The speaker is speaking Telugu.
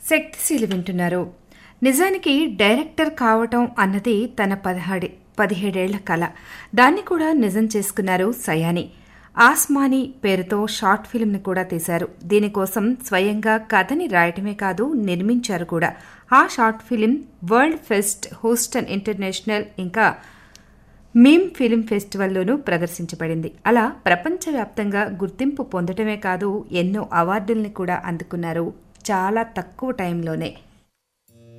శక్తిశీలి వింటున్నారు నిజానికి డైరెక్టర్ కావటం అన్నది తన పదహాడి పదిహేడేళ్ల కళ దాన్ని కూడా నిజం చేసుకున్నారు సయాని ఆస్మానీ పేరుతో షార్ట్ ఫిల్మ్ని కూడా తీశారు దీనికోసం స్వయంగా కథని రాయటమే కాదు నిర్మించారు కూడా ఆ short film world fest Houston international ఇంకా మీమ్ ఫిలిం ఫెస్టివల్లోనూ ప్రదర్శించబడింది అలా ప్రపంచవ్యాప్తంగా గుర్తింపు పొందటమే కాదు ఎన్నో అవార్డుల్ని కూడా అందుకున్నారు చాలా తక్కువ టైంలోనే